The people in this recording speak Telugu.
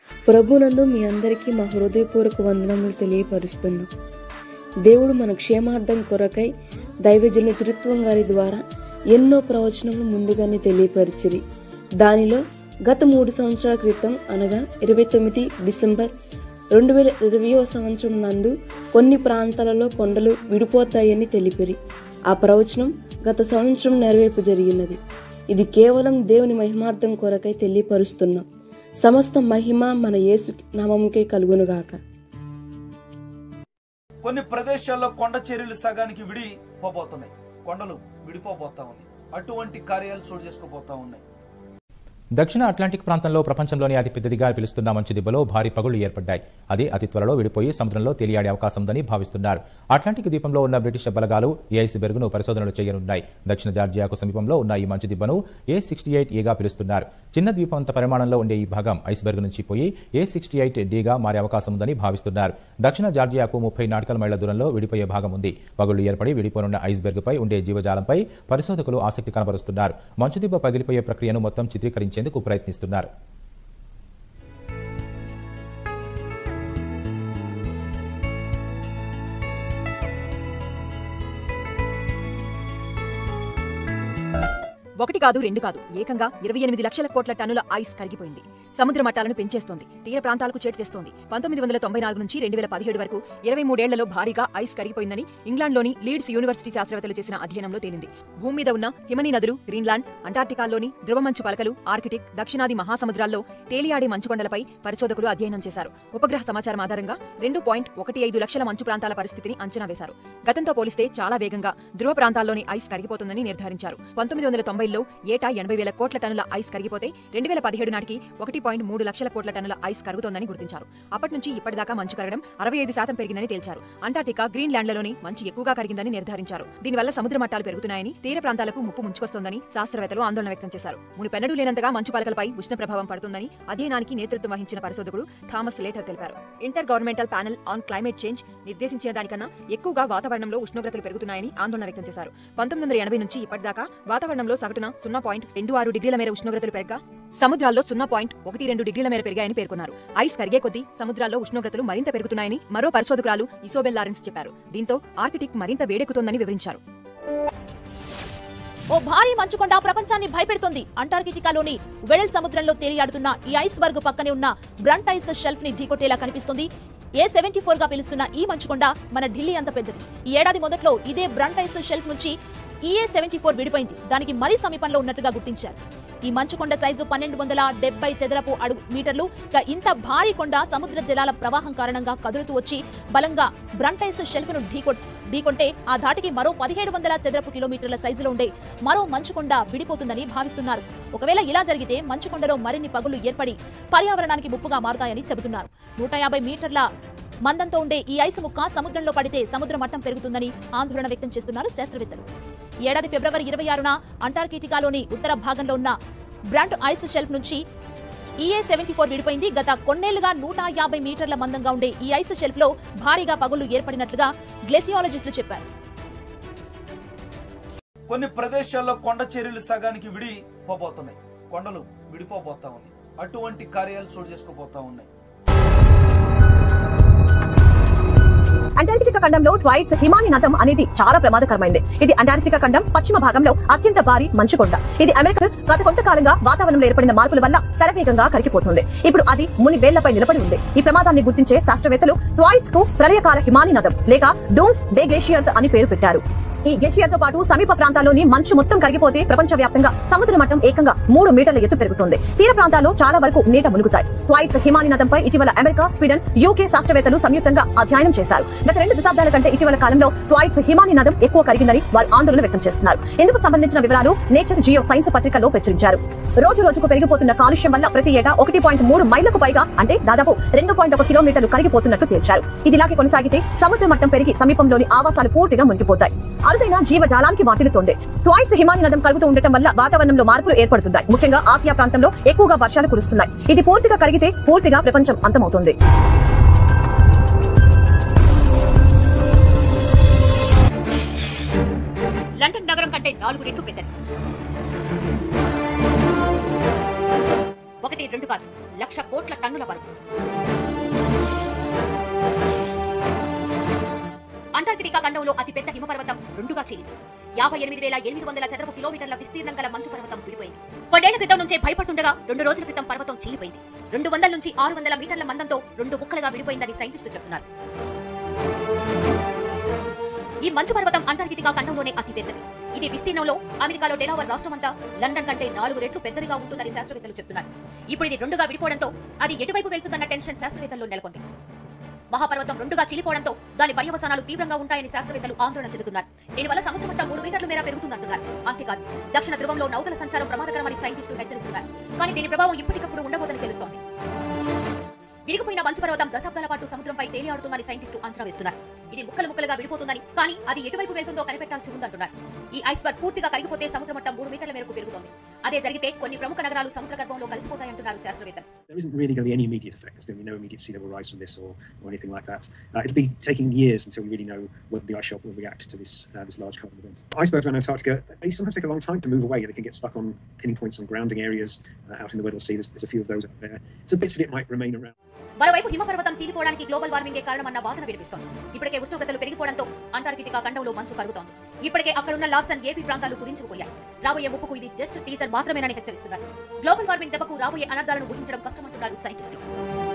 ప్రభునందు మీ అందరికీ మా హృదయపూర్వక వందనములు తెలియపరుస్తున్నాం దేవుడు మన క్షేమార్థం కొరకై దైవజన తిరుత్వం గారి ద్వారా ఎన్నో ప్రవచనములు ముందుగానే తెలియపరిచిరి దానిలో గత మూడు సంవత్సరాల క్రితం అనగా ఇరవై తొమ్మిది డిసెంబర్ రెండు వేల ఇరవయో సంవత్సరం నందు కొన్ని ప్రాంతాలలో కొండలు విడిపోతాయని తెలిపిరి ఆ ప్రవచనం గత సంవత్సరం నెరవేర్పు జరిగినది ఇది కేవలం దేవుని మహిమార్థం కొరకై తెలియపరుస్తున్నాం సమస్త మహిమ మన యేసు నామముకే కలుగునుగాక కొన్ని ప్రదేశాల్లో కొండ చర్యలు సగానికి విడి పోబోతున్నాయి కొండలు విడిపోబోతా ఉన్నాయి అటువంటి కార్యాలు చోటు చేసుకోబోతా ఉన్నాయి దక్షిణ అట్లాంటిక్ ప్రాంతంలో ప్రపంచంలోని అతి పెద్దదిగా పిలుస్తున్న మంచు దిబ్బలో భారీ పగుళ్లు ఏర్పడ్డాయి అది అతి త్వరలో విడిపోయి సముద్రంలో తేలియాడే అవకాశం ఉందని భావిస్తున్నారు అట్లాంటిక్ ద్వీపంలో ఉన్న బ్రిటిష్ బలగాలు ఈ ఐస్బెర్గ్ను పరిశోధనలు చేయనున్నాయి దక్షిణ జార్జియాకు సమీపంలో ఉన్న ఈ మంచు దిబ్బను ఏ సిక్స్టీ ఎయిట్ ఏగా పిలుస్తున్నారు చిన్న ద్వీపంత పరిమాణంలో ఉండే ఈ భాగం ఐస్బెర్గ్ నుంచి పోయి ఏ సిక్స్టీ ఎయిట్ డీగా మారే అవకాశం ఉందని భావిస్తున్నారు దక్షిణ జార్జియాకు ముప్పై నాటికల మైళ్ల దూరంలో విడిపోయే భాగం ఉంది పగుళ్లు ఏర్పడి విడిపోనున్న ఐస్బెర్గ్ పై ఉండే జీవజాలంపై పరిశోధకులు ఆసక్తి కనబరుస్తున్నారు మంచుదిబ్బ పగిలిపోయే ప్రక్రియను మొత్తం చిత్రీకరించేందుకు ప్రయత్నిస్తున్నారు ఒకటి కాదు రెండు కాదు ఏకంగా ఇరవై ఎనిమిది లక్షల కోట్ల టన్నుల ఐస్ కరిగిపోయింది సముద్ర మట్టాలను పెంచేస్తోంది తీర ప్రాంతాలకు చేటు తెస్తోంది పంతొమ్మిది వందల తొంభై నాలుగు నుంచి రెండు వేల పదిహేడు వరకు ఇరవై మూడేళ్లలో భారీగా ఐస్ కరిగిపోయిందని ఇంగ్లాండ్లోని లీడ్స్ యూనివర్సిటీ శాస్త్రవేత్తలు చేసిన అధ్యయనంలో తేలింది భూమి మీద ఉన్న హిమనీ నదులు గ్రీన్లాండ్ అంటార్టికాల్లోని ధ్రువ మంచు పలకలు ఆర్కిటిక్ దక్షిణాది మహాసముద్రాల్లో తేలియాడే మంచుకొండలపై పరిశోధకులు అధ్యయనం చేశారు ఉపగ్రహ సమాచారం ఆధారంగా రెండు పాయింట్ ఒకటి ఐదు లక్షల మంచు ప్రాంతాల పరిస్థితిని అంచనా వేశారు గతంతో పోలిస్తే చాలా వేగంగా ధ్రువ ప్రాంతాల్లోని ఐస్ కరిగిపోతుందని నిర్ధారించారు పంతొమ్మిది వందల తొంభైలో ఏటా ఎనభై వేల కోట్ల టన్నుల ఐస్ కరిగిపోతే రెండు వేల పదిహేడు నాటికి ఒకటి పాయింట్ మూడు లక్షల కోట్ల టన్నుల ఐస్ కరుగుతోందని గుర్తించారు అప్పటి నుంచి ఇప్పటిదాకా మంచు కరగడం అరవై ఐదు శాతం పెరిగిందని తేల్చారు అంటార్టికా గ్రీన్లాండ్లలోని మంచు ఎక్కువగా కరిగిందని నిర్ధారించారు దీనివల్ల సముద్ర మట్టాలు పెరుగుతున్నాయని తీర ప్రాంతాలకు ముప్పు ముంచుకొస్తోందని శాస్త్రవేత్తలు ఆందోళన వ్యక్తం చేశారు మునిపెన్నడూ లేనంతగా మంచు పలకలపై ఉష్ణ ప్రభావం పడుతుందని అధ్యయనానికి నేతృత్వం వహించిన పరిశోధకుడు థామస్ లేటర్ తెలిపారు intergovernmental panel on climate change నిర్దేశించిన దానికన్నా ఎక్కువగా వాతావరణంలో ఉష్ణోగ్రతలు పెరుగుతున్నాయని ఆందోళన వ్యక్తం చేశారు పంతొమ్మిది వందల ఎనభై నుంచి ఇప్పటిదాకా వాతావరణంలో సగటున సున్నా పాయింట్ రెండు ఆరు డిగ్రీల మేర ఉష్ణోగ్రతలు పెరగా సముద్రాల్లో సున్నా పాయింట్ ఒకటి రెండు డిగ్రీల మేర పెరిగాయని పేర్కొన్నారు ఐస్ కరిగే కొద్దీ సముద్రాల్లో ఉష్ణోగ్రతలు మరింత పెరుగుతున్నాయని మరో పరిశోధకురాలు ఇసోబెల్ లారెన్స్ చెప్పారు దీంతో ఆర్కిటిక్ మరింత వేడెక్కుతోందని వివరించారు ఓ భారీ మంచుకొండ ప్రపంచాన్ని భయపెడుతోంది అంటార్కిటికాలోని వెడల్ సముద్రంలో తేలియాడుతున్న ఈ ఐస్ బర్గ్ పక్కనే ఉన్న బ్రంట్ ఐస్ షెల్ఫ్ ని ఢీకొట్టేలా కనిపిస్తుంది ఏ సెవెంటీ ఫోర్ గా పిలుస్తున్న ఈ మంచుకొండ మన ఢిల్లీ అంత పెద్దది ఈ ఏడాది మొదట్లో ఇదే బ్రంట్ ఐస్ షెల్ఫ్ నుంచి ఈఏ సెవెంటీ ఫోర్ విడిపోయింది దానికి మరీ సమీపంలో ఉన్నట్టుగా గుర్తించారు ఈ మంచుకొండ సైజు పన్నెండు వందల డెబ్బై చదరపు అడుగు మీటర్లు ఇక ఇంత భారీ కొండ సముద్ర జలాల ప్రవాహం కారణంగా కదులుతూ వచ్చి బలంగా బ్రంటైస్ షెల్ఫ్ ను ఢీకొట్ ఢీకొంటే ఆ ధాటికి మరో పదిహేడు వందల చదరపు కిలోమీటర్ల సైజులో ఉండే మరో మంచుకొండ విడిపోతుందని భావిస్తున్నారు ఒకవేళ ఇలా జరిగితే మంచుకొండలో మరిన్ని పగులు ఏర్పడి పర్యావరణానికి ముప్పుగా మారుతాయని చెబుతున్నారు నూట యాభై మీటర్ల మందంతో ఉండే ఈ ఐసు ముక్క సముద్రంలో పడితే సముద్ర మట్టం పెరుగుతుందని ఆందోళన వ్యక్తం చేస్తున్నారు శాస్త్రవేత్తలు ఈ ఏడాది ఫిబ్రవరి ఇరవై ఆరున అంటార్కిటికాలోని ఉత్తర భాగంలో ఉన్న బ్రాండ్ ఐస్ షెల్ఫ్ నుంచి ఈఏ సెవెంటీ ఫోర్ విడిపోయింది గత కొన్నేళ్లుగా నూట యాభై మీటర్ల మందంగా ఉండే ఈ ఐస్ షెల్ఫ్ లో భారీగా పగుళ్లు ఏర్పడినట్లుగా గ్లెసియాలజిస్టులు చెప్పారు కొన్ని ప్రదేశాల్లో కొండ చర్యలు సగానికి విడి పోబోతున్నాయి కొండలు విడిపోబోతా ఉన్నాయి అటువంటి కార్యాలు చోటు చేసుకోబోతా ఉన్నాయి అంటార్కిటికా ఖండంలో ట్వైట్స్ హిమాని నదం అనేది చాలా ప్రమాదకరమైంది ఇది అంటార్కిటికా ఖండం పశ్చిమ భాగంలో అత్యంత భారీ మంచుకొండ ఇది అమెరికా గత కొంతకాలంగా వాతావరణంలో ఏర్పడిన మార్పుల వల్ల శరవేగంగా కరిగిపోతుంది ఇప్పుడు అది ముని వేళ్లపై నిలబడి ఉంది ఈ ప్రమాదాన్ని గుర్తించే శాస్త్రవేత్తలు ట్వైట్స్ కు ప్రళయకాల హిమాని నదం లేక డోన్స్ డే గ్లేషియర్స్ అని పేరు పెట్టారు ఈ గ్లేషియర్ తో పాటు సమీప ప్రాంతాల్లోని మంచు మొత్తం కరిగిపోతే ప్రపంచ వ్యాప్తంగా సముద్ర మట్టం ఏకంగా మూడు మీటర్ల ఎత్తు పెరుగుతుంది తీర ప్రాంతాల్లో చాలా వరకు నీట మునుగుతాయి ట్వైట్స్ హిమాని నదంపై ఇటీవల అమెరికా స్వీడన్ యూకే శాస్త్రవేత్తలు సంయుక్తంగా అధ్యయనం చేశారు గత రెండు దశాబ్దాల కంటే ఇటీవల కాలంలో ట్వైట్స్ హిమాని నదం ఎక్కువ కరిగిందని వారు ఆందోళన వ్యక్తం చేస్తున్నారు ఇందుకు సంబంధించిన వివరాలు నేచర్ జియో సైన్స్ పత్రికలో ప్రచురించారు రోజు రోజుకు పెరిగిపోతున్న కాలుష్యం వల్ల ప్రతి ఏటా ఒకటి పాయింట్ మూడు మైళ్లకు పైగా అంటే దాదాపు రెండు పాయింట్ ఒక కిలోమీటర్లు కరిగిపోతున్నట్టు తేల్చారు ఇది ఇలాగే కొనసాగితే సముద్ర మట్టం పెరిగి సమీపంలోని ఆవాసాలు పూర్తిగా మునిగిపోతాయి అరుదైన జీవజాలానికి మాటిలుతోంది ట్వాయిస్ హిమాని నదం కలుగుతూ ఉండటం వల్ల వాతావరణంలో మార్పులు ఏర్పడుతున్నాయి ముఖ్యంగా ఆసియా ప్రాంతంలో ఎక్కువగా వర్షాలు కురుస్తున్నాయి ఇది పూర్తిగా కరిగితే పూర్తిగా ప్రపంచం అంతమవుతుంది లండన్ నగరం కంటే నాలుగు రెట్లు పెద్దది ఒకటి ఒకటి రెండు కాదు లక్ష కోట్ల టన్నుల బరువు అంటార్కిటికా ఖండంలో అతిపెద్ద హిమపర్వతం రెండుగా చీలింది యాభై ఎనిమిది వేల ఎనిమిది వందల చదరపు కిలోమీటర్ల విస్తీర్ణం గల మంచు పర్వతం విడిపోయింది కొన్నేళ్ల క్రితం నుంచే భయపడుతుండగా రెండు రోజుల క్రితం పర్వతం చీలిపోయింది రెండు వందల నుంచి ఆరు వందల మీటర్ల మందంతో రెండు ముక్కలుగా విడిపోయిందని సైంటిస్టులు చెప్తున్నారు ఈ మంచు పర్వతం అంటార్కిటికా ఖండంలోనే అతి పెద్దది ఇది విస్తీర్ణంలో అమెరికాలో డెలావర్ రాష్ట్రమంతా లండన్ కంటే నాలుగు రెట్లు పెద్దదిగా ఉంటుందని శాస్త్రవేత్తలు చెప్తున్నారు ఇప్పుడు ఇది రెండుగా విడిపోవడంతో అది ఎటువైపు వెళ్తుందన్న టెన్షన్ శాస్త్రవేత్తల్లో నెలకొంది మహాపర్వతం రెండుగా చీలిపోవడంతో దాని పర్యవసానాలు తీవ్రంగా ఉంటాయని శాస్త్రవేత్తలు ఆందోళన చెందుతున్నారు దీనివల్ల సముద్ర మట్టం మూడు మీటర్ల మేర పెరుగుతుందంటున్నారు అంతేకాదు దక్షిణ ధ్రువంలో నౌకల సంచారం ప్రమాదకరమని సైంటిస్టులు హెచ్చరిస్తున్నారు కానీ దీని ప్రభావం ఇప్పటికప్పుడు ఉండబోదని తెలుస్తోంది విరిగిపోయిన మంచు పర్వతం దశాబ్దాల పాటు సముద్రంపై తేలియాడుతుందని సైంటిస్టులు అంచనా వేస్తున్నారు ఇది ముక్కలు ముక్కలుగా విడిపోతుందని కానీ అది ఎటువైపు వెళ్తుందో కనిపెట్టాల్సి ఉందంటున్నారు ఈ ఐస్బర్గ్ పూర్తిగా కరిగిపోతే సముద్ర మట్టం మూడు మీటర్ల మేరకు పెరుగుతోంది అదే జరిగితే కొన్ని ప్రముఖ నగరాలు సముద్ర గర్భంలో కలిసిపోతాయంటున్నారు శాస్త్రవేత్తలు there isn't really going to be any immediate effect. There's going to be no immediate sea level rise from this or, or anything like that. Uh, it'll be taking years until we really know whether the ice shelf will react to this uh, this large carbon event. Icebergs around Antarctica they sometimes take a long time to move away. They can get stuck on pinning points on grounding areas uh, out in the Weddell Sea. There's, there's a few of those up there. So bits of it might remain around. మరోవైపు హిమపర్వతం చీలిపోవడానికి గ్లోబల్ వార్మింగే కారణమన్న వాదన వినిపిస్తోంది ఇప్పటికే ఉష్ణోగ్రతలు పెరిగిపోవడంతో అంటార్కిటికా ఖండంలో మంచు కరుగుతోంది ఇప్పటికే అక్కడున్న లార్సన్ ఏపీ ప్రాంతాలు కుదించుకుపోయాయి రాబోయే ముప్పుకు ఇది జస్ట్ టీజర్ మాత్రమేనని హెచ్చరిస్తున్నారు గ్లోబల్ వార్మింగ్ దెబ్బకు రాబోయే అనర్థాలను ఊహించడం కష్టమంటున్నారు సైంటిస్టులు